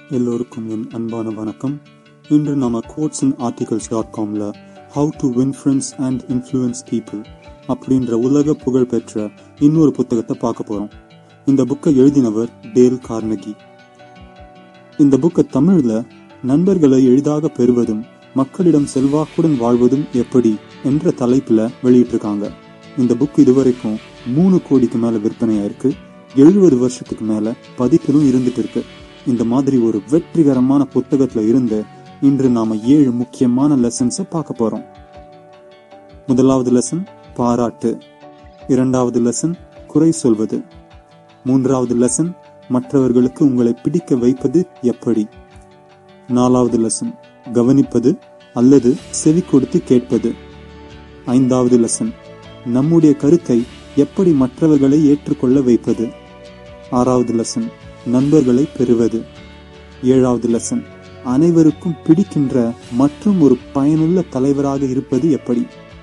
எல்லோருக்கும் என் அன்பான வணக்கம் இன்று நாம கோட்ஸ் அண்ட் ஆர்டிகல்ஸ் டாட் காம்ல how to win friends and influence people அப்படின்ற உலக புகழ்பெற்ற இன்னொரு புத்தகத்தை பார்க்க போறோம் இந்த புக்கை எழுதினவர் டேல் கார்னகி இந்த புக்கை தமிழ்ல நண்பர்களை எளிதாக பெறுவதும் மக்களிடம் செல்வாக்குடன் வாழ்வதும் எப்படி என்ற தலைப்புல வெளியிட்டிருக்காங்க இந்த புக் இதுவரைக்கும் மூணு கோடிக்கு மேல விற்பனையாயிருக்கு எழுபது வருஷத்துக்கு மேல பதிப்பிலும் இருந்துட்டு இருக்கு இந்த மாதிரி ஒரு வெற்றிகரமான புத்தகத்துல இருந்து இன்று நாம ஏழு முக்கியமான லெசன்ஸை பார்க்க போறோம் முதலாவது லெசன் பாராட்டு இரண்டாவது லெசன் குறை சொல்வது மூன்றாவது லெசன் மற்றவர்களுக்கு உங்களை பிடிக்க வைப்பது எப்படி நாலாவது லெசன் கவனிப்பது அல்லது செவி கொடுத்து கேட்பது ஐந்தாவது லெசன் நம்முடைய கருத்தை எப்படி மற்றவர்களை ஏற்றுக்கொள்ள வைப்பது ஆறாவது லெசன் நண்பர்களை பெறுவது ஏழாவது லெசன் அனைவருக்கும் பிடிக்கின்ற மற்றும் ஒரு பயனுள்ள தலைவராக இருப்பது எப்படி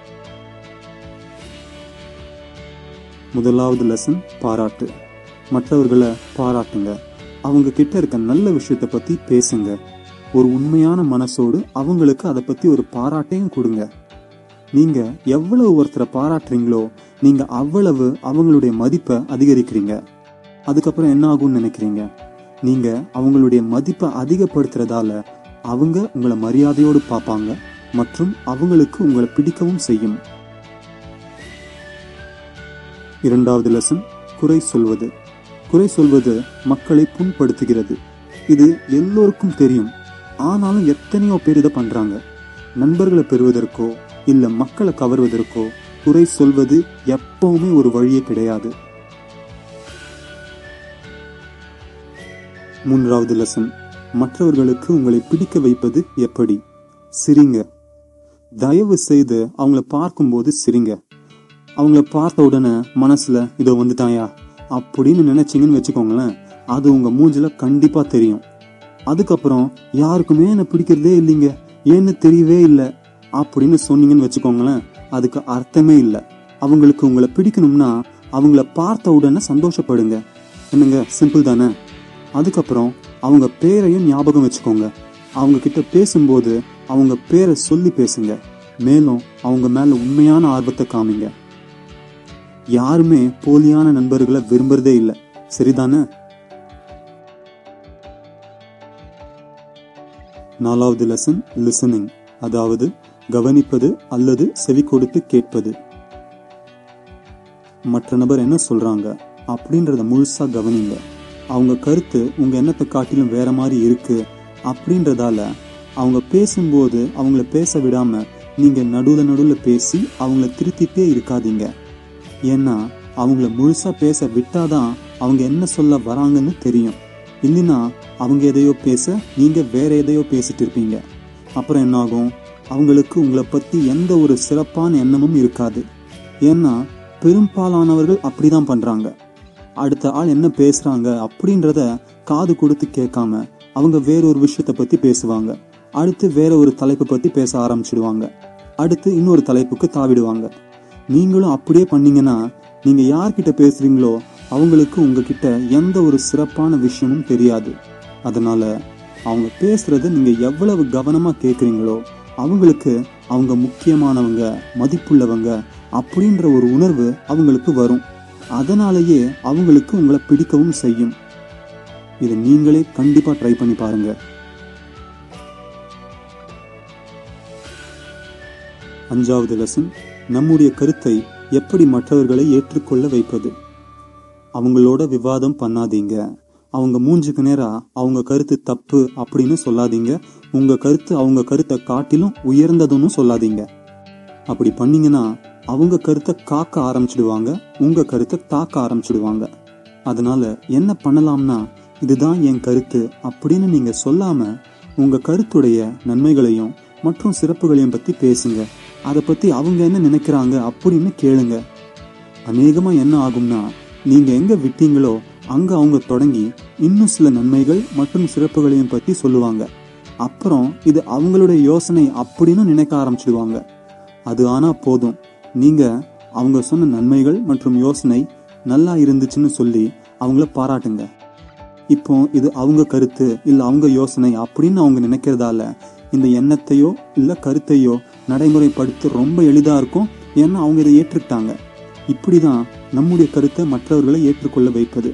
முதலாவது லெசன் பாராட்டு மற்றவர்களை பாராட்டுங்க அவங்க கிட்ட இருக்க நல்ல விஷயத்தை பத்தி பேசுங்க ஒரு உண்மையான மனசோடு அவங்களுக்கு அதை பத்தி ஒரு பாராட்டையும் கொடுங்க நீங்க எவ்வளவு ஒருத்தரை பாராட்டுறீங்களோ நீங்க அவ்வளவு அவங்களுடைய மதிப்பை அதிகரிக்கிறீங்க அதுக்கப்புறம் என்ன ஆகும்னு நினைக்கிறீங்க நீங்க அவங்களுடைய மதிப்பை அதிகப்படுத்துறதால அவங்க உங்களை மரியாதையோடு பார்ப்பாங்க மற்றும் அவங்களுக்கு உங்களை பிடிக்கவும் செய்யும் இரண்டாவது லெசன் குறை சொல்வது குறை சொல்வது மக்களை புண்படுத்துகிறது இது எல்லோருக்கும் தெரியும் ஆனாலும் எத்தனையோ பேர் இதை பண்றாங்க நண்பர்களை பெறுவதற்கோ இல்ல மக்களை கவர்வதற்கோ குறை சொல்வது எப்பவுமே ஒரு வழியே கிடையாது மூன்றாவது லெசன் மற்றவர்களுக்கு உங்களை பிடிக்க வைப்பது எப்படி சிரிங்க தயவு செய்து அவங்கள பார்க்கும்போது சிரிங்க அவங்கள பார்த்த உடனே மனசுல இதோ வந்துட்டாயா அப்படின்னு நினைச்சீங்கன்னு வச்சுக்கோங்களேன் அது உங்க மூஞ்சில கண்டிப்பா தெரியும் அதுக்கப்புறம் யாருக்குமே என்ன பிடிக்கிறதே இல்லைங்க ஏன்னு தெரியவே இல்லை அப்படின்னு சொன்னீங்கன்னு வச்சுக்கோங்களேன் அதுக்கு அர்த்தமே இல்லை அவங்களுக்கு உங்களை பிடிக்கணும்னா அவங்கள பார்த்த உடனே சந்தோஷப்படுங்க என்னங்க சிம்பிள் தானே அதுக்கப்புறம் அவங்க பேரையும் ஞாபகம் வச்சுக்கோங்க அவங்க கிட்ட பேசும்போது அவங்க பேரை சொல்லி பேசுங்க மேலும் அவங்க மேல உண்மையான ஆர்வத்தை காமிங்க யாருமே போலியான நண்பர்களை விரும்புறதே இல்லை சரிதானே நாலாவது லெசன் லிசனிங் அதாவது கவனிப்பது அல்லது செவி கொடுத்து கேட்பது மற்ற நபர் என்ன சொல்றாங்க அப்படின்றத முழுசா கவனிங்க அவங்க கருத்து உங்க எண்ணத்தை காட்டிலும் வேற மாதிரி இருக்கு அப்படின்றதால அவங்க பேசும்போது அவங்கள பேச விடாம நீங்க நடுவுல நடுவுல பேசி அவங்கள திருத்திட்டே இருக்காதீங்க ஏன்னா அவங்கள முழுசா பேச விட்டாதான் அவங்க என்ன சொல்ல வராங்கன்னு தெரியும் இல்லைன்னா அவங்க எதையோ பேச நீங்க வேற எதையோ பேசிட்டு இருப்பீங்க அப்புறம் என்ன ஆகும் அவங்களுக்கு உங்களை பத்தி எந்த ஒரு சிறப்பான எண்ணமும் இருக்காது ஏன்னா பெரும்பாலானவர்கள் அப்படிதான் பண்றாங்க அடுத்த ஆள் என்ன பேசுறாங்க அப்படின்றத காது கொடுத்து கேட்காம அவங்க வேற ஒரு விஷயத்த பத்தி பேசுவாங்க அடுத்து வேற ஒரு தலைப்பை பத்தி பேச ஆரம்பிச்சிடுவாங்க அடுத்து இன்னொரு தலைப்புக்கு தாவிடுவாங்க நீங்களும் அப்படியே பண்ணீங்கன்னா நீங்க யார்கிட்ட பேசுறீங்களோ அவங்களுக்கு உங்ககிட்ட எந்த ஒரு சிறப்பான விஷயமும் தெரியாது அதனால அவங்க பேசுறத நீங்க எவ்வளவு கவனமா கேட்குறீங்களோ அவங்களுக்கு அவங்க முக்கியமானவங்க மதிப்புள்ளவங்க அப்படின்ற ஒரு உணர்வு அவங்களுக்கு வரும் அதனாலேயே அவங்களுக்கு உங்களை பிடிக்கவும் செய்யும் இதை நீங்களே கண்டிப்பா ட்ரை பண்ணி பாருங்க அஞ்சாவது லெசன் நம்முடைய கருத்தை எப்படி மற்றவர்களை ஏற்றுக்கொள்ள வைப்பது அவங்களோட விவாதம் பண்ணாதீங்க அவங்க மூஞ்சுக்கு நேரா அவங்க கருத்து தப்பு அப்படின்னு சொல்லாதீங்க உங்க கருத்து அவங்க கருத்தை காட்டிலும் உயர்ந்ததுன்னு சொல்லாதீங்க அப்படி பண்ணீங்கன்னா அவங்க கருத்தை காக்க ஆரம்பிச்சிடுவாங்க உங்க கருத்தை தாக்க ஆரம்பிச்சிடுவாங்க அதனால என்ன பண்ணலாம்னா இதுதான் என் கருத்து அப்படின்னு நீங்க சொல்லாம உங்க கருத்துடைய நன்மைகளையும் மற்றும் சிறப்புகளையும் பத்தி பேசுங்க அதை பத்தி அவங்க என்ன நினைக்கிறாங்க அப்படின்னு கேளுங்க அநேகமா என்ன ஆகும்னா நீங்க எங்க விட்டீங்களோ அங்க அவங்க தொடங்கி இன்னும் சில நன்மைகள் மற்றும் சிறப்புகளையும் பத்தி சொல்லுவாங்க அப்புறம் இது அவங்களுடைய யோசனை அப்படின்னு நினைக்க ஆரம்பிச்சிடுவாங்க அது ஆனா போதும் நீங்க அவங்க சொன்ன நன்மைகள் மற்றும் யோசனை நல்லா இருந்துச்சுன்னு சொல்லி அவங்கள பாராட்டுங்க இப்போ இது அவங்க கருத்து இல்ல அவங்க யோசனை அப்படின்னு அவங்க நினைக்கிறதால இந்த எண்ணத்தையோ இல்ல கருத்தையோ நடைமுறைப்படுத்த ரொம்ப எளிதா இருக்கும் ஏன்னா அவங்க இதை ஏற்றுக்கிட்டாங்க இப்படிதான் நம்முடைய கருத்தை மற்றவர்களை ஏற்றுக்கொள்ள வைப்பது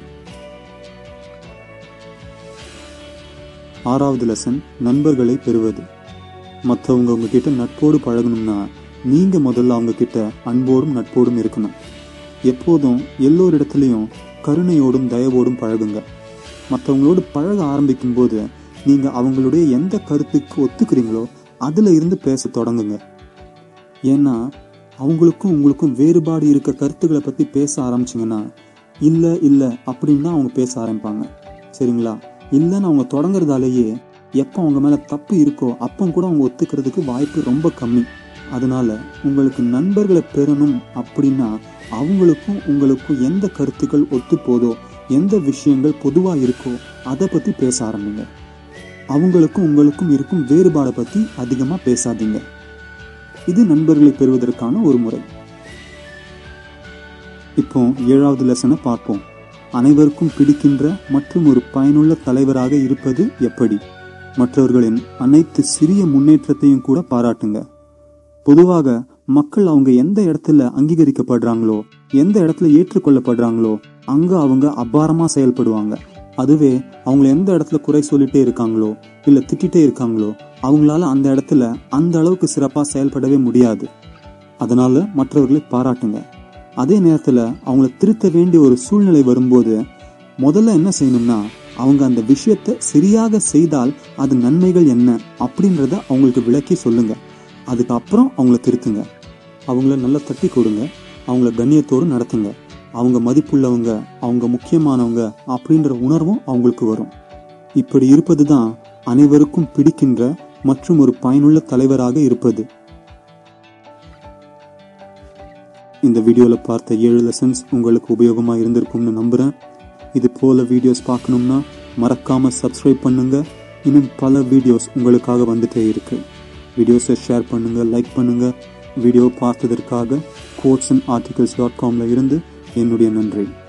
ஆறாவது லெசன் நண்பர்களை பெறுவது மற்றவங்க உங்ககிட்ட நட்போடு பழகணும்னா நீங்க முதல்ல அவங்க கிட்ட அன்போடும் நட்போடும் இருக்கணும் எப்போதும் எல்லோரிடத்துலையும் கருணையோடும் தயவோடும் பழகுங்க மற்றவங்களோடு பழக ஆரம்பிக்கும் போது நீங்க அவங்களுடைய எந்த கருத்துக்கு ஒத்துக்கிறீங்களோ அதுல இருந்து பேச தொடங்குங்க ஏன்னா அவங்களுக்கும் உங்களுக்கும் வேறுபாடு இருக்க கருத்துக்களை பத்தி பேச ஆரம்பிச்சிங்கன்னா இல்ல இல்ல அப்படின்னு தான் அவங்க பேச ஆரம்பிப்பாங்க சரிங்களா இல்லைன்னு அவங்க தொடங்குறதாலேயே எப்போ அவங்க மேல தப்பு இருக்கோ அப்போ கூட அவங்க ஒத்துக்கிறதுக்கு வாய்ப்பு ரொம்ப கம்மி அதனால உங்களுக்கு நண்பர்களை பெறணும் அப்படின்னா அவங்களுக்கும் உங்களுக்கும் எந்த கருத்துக்கள் ஒத்து போதோ எந்த விஷயங்கள் பொதுவா இருக்கோ அதை பத்தி பேச ஆரம்பிங்க அவங்களுக்கும் உங்களுக்கும் இருக்கும் வேறுபாடை பத்தி அதிகமா பேசாதீங்க இது நண்பர்களை பெறுவதற்கான ஒரு முறை இப்போ ஏழாவது லெசனை பார்ப்போம் அனைவருக்கும் பிடிக்கின்ற மற்றும் ஒரு பயனுள்ள தலைவராக இருப்பது எப்படி மற்றவர்களின் அனைத்து சிறிய முன்னேற்றத்தையும் கூட பாராட்டுங்க பொதுவாக மக்கள் அவங்க எந்த இடத்துல அங்கீகரிக்கப்படுறாங்களோ எந்த இடத்துல ஏற்றுக்கொள்ளப்படுறாங்களோ அங்க அவங்க அபாரமா செயல்படுவாங்க அதுவே அவங்க எந்த இடத்துல குறை சொல்லிட்டே இருக்காங்களோ இல்ல திட்டிட்டே இருக்காங்களோ அவங்களால அந்த இடத்துல அந்த அளவுக்கு சிறப்பா செயல்படவே முடியாது அதனால மற்றவர்களை பாராட்டுங்க அதே நேரத்துல அவங்கள திருத்த வேண்டிய ஒரு சூழ்நிலை வரும்போது முதல்ல என்ன செய்யணும்னா அவங்க அந்த விஷயத்தை சரியாக செய்தால் அது நன்மைகள் என்ன அப்படின்றத அவங்களுக்கு விளக்கி சொல்லுங்க அதுக்கப்புறம் அவங்கள திருத்துங்க அவங்கள நல்லா தட்டி கொடுங்க அவங்கள கண்ணியத்தோடு நடத்துங்க அவங்க மதிப்புள்ளவங்க அவங்க முக்கியமானவங்க அப்படின்ற உணர்வும் அவங்களுக்கு வரும் இப்படி இருப்பது தான் அனைவருக்கும் பிடிக்கின்ற மற்றும் ஒரு பயனுள்ள தலைவராக இருப்பது இந்த வீடியோவில் பார்த்த ஏழு லெசன்ஸ் உங்களுக்கு உபயோகமாக இருந்திருக்கும்னு நம்புகிறேன் இது போல வீடியோஸ் பார்க்கணும்னா மறக்காம சப்ஸ்கிரைப் பண்ணுங்க இன்னும் பல வீடியோஸ் உங்களுக்காக வந்துட்டே இருக்கு வீடியோஸை ஷேர் பண்ணுங்க லைக் பண்ணுங்க வீடியோ பார்த்ததற்காக கோட்ஸ் அண்ட் ஆர்டிகல்ஸ் டாட் காம்ல இருந்து என்னுடைய நன்றி